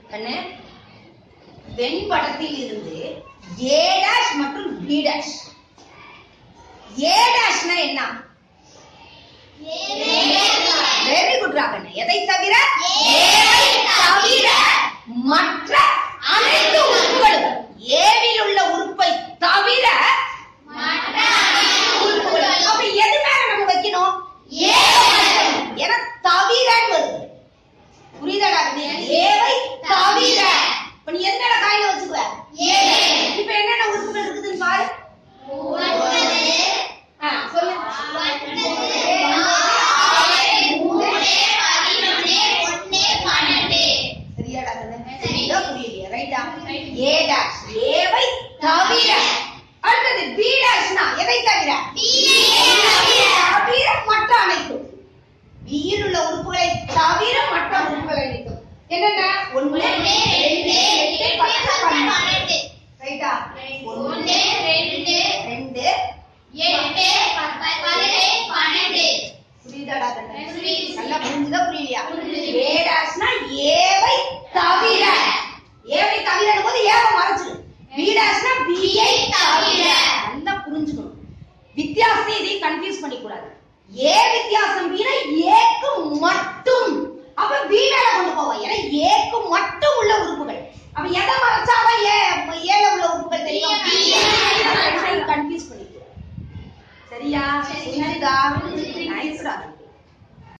கண்ணு வெண்படத்தில் இருந்து ஏ டேஷ் மற்றும் பி டேஷ் ஏ டேஷ்னா என்ன வெரி குட் ராகண்ணு எதை தவிர ஏவை தவிர மற்ற அனைத்து உறுப்புகளும் ஏவில் உள்ள உறுப்பை தவிர உறுப்புகள் அப்ப எது மேல நம்ம வைக்கணும் ஏ என தவிரன்னு வருது புரியுதாடா கண்ணு? ஏவை தவிர இப்ப நீ எது மேல காயில வச்சுக்குவ இப்ப என்னென்ன உறுப்புகள் இருக்குதுன்னு பாரு ஆ, சொல்லு சரியாடா கண்ணு? சரியா புரியலையா ரைட்டா ஏ டாஷ் ஏவை தவிர அடுத்தது பி டாஷ்னா எதை தவிர தவிர மற்ற அனைத்தும் பியில் உள்ள உறுப்புகளை தவிர மற்ற உறுப்புகள் அனைத்தும் என்னென்ன ஒண்ணு ரெண்டு எட்டு பத்து பன்னெண்டு ரைட்டா ஒண்ணு ரெண்டு புரியுதாடா கண்ணு? புரியுது. நல்லா புரிஞ்சுதா புரியலையா புரியுது. ஏ டாஷ்னா ஏவை தவிர ஏவை தவிர போது ஏவை மறைச்சிரு பி டாஷ்னா பியை தவிர நல்லா புரிஞ்சுக்கணும் வித்தியாசத்தை இதையும் கன்ஃபியூஸ் பண்ணிக்க கூடாது ஏ வித்தியாசம் பீனா ஏக்கு மட்டும் அப்ப பி மேல கொண்டு போவோம் ஏன்னா ஏக்கு மட்டும் உள்ள